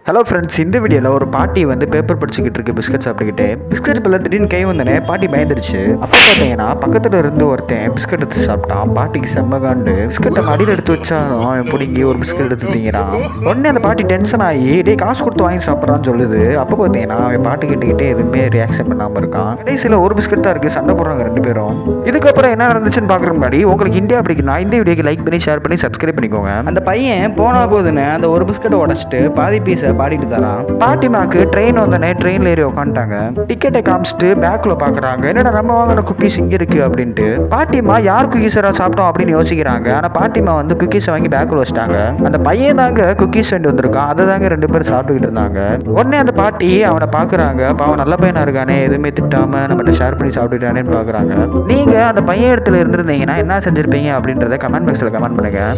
hello friends இந்த வீடியோவில் ஒரு பாட்டி வந்து பேப்பர் படிச்சுக்கிட்டு இருக்கு பிஸ்கட் சாப்பிட்டுக்கிட்டு பிஸ்கட் பிள்ளை திடீர்னு கை வந்தனே பாட்டி பயந்துருச்சு அப்போ பார்த்தீங்கன்னா பக்கத்தில் இருந்து ஒருத்தன் பிஸ்கட் எடுத்து சாப்பிட்டான் பாட்டிக்கு செம்ம காண்டு பிஸ்கட்டை மடியில் எடுத்து வச்சாலும் அவன் பிடிங்கி ஒரு பிஸ்கட் எடுத்து திங்கிறான் உடனே அந்த பாட்டி டென்ஷன் ஆகி டேய் காசு கொடுத்து வாங்கி சாப்பிட்றான்னு சொல்லுது அப்போ பார்த்தீங்கன்னா அவன் பாட்டு கேட்டுக்கிட்டே எதுவுமே ரியாக்ஷன் பண்ணாமல் இருக்கான் கடைசியில் ஒரு பிஸ்கட் தான் இருக்குது சண்டை போடுறாங்க ரெண்டு பேரும் இதுக்கப்புறம் என்ன நடந்துச்சுன்னு பார்க்குற முன்னாடி உங்களுக்கு இந்தியா பிடிக்குன்னா இந்த வீடியோக்கு லைக் பண்ணி ஷேர் பண்ணி சப்ஸ்கிரைப் பண்ணிக்கோங்க அந்த பையன் போனா போதுன்னு அந்த ஒரு பிஸ்கட்டை உடச்சிட்டு பாதி பீஸை பாடிட்டு தரான் பாட்டிமாக்கு ட்ரெயின் வந்தனே ட்ரெயினில் ஏறி உட்காந்துட்டாங்க டிக்கெட்டை காமிச்சிட்டு பேக்கில் பார்க்குறாங்க என்னடா நம்ம வாங்கின குக்கீஸ் இங்கே இருக்கு அப்படின்ட்டு பாட்டிமா யார் குக்கீஸரா சாப்பிட்டோம் அப்படின்னு யோசிக்கிறாங்க ஆனால் பாட்டிமா வந்து குக்கீஸை வாங்கி பேக்கில் வச்சிட்டாங்க அந்த பையன் தாங்க குக்கீஸ் வாங்கிட்டு வந்திருக்கான் அதை தாங்க ரெண்டு பேரும் சாப்பிட்டுக்கிட்டு இருந்தாங்க உடனே அந்த பாட்டி அவனை பார்க்குறாங்க பாவம் நல்ல பையனா இருக்கானே எதுவுமே திட்டாம நம்மகிட்ட ஷேர் பண்ணி சாப்பிட்டுட்டானேன்னு பார்க்குறாங்க நீங்கள் அந்த பையன் இடத்துல இருந்திருந்தீங்கன்னா என்ன செஞ்சிருப்பீங்க அப்படின்றத கமெண்ட் பாக்ஸில் கமெண்ட் பண்ணுங்க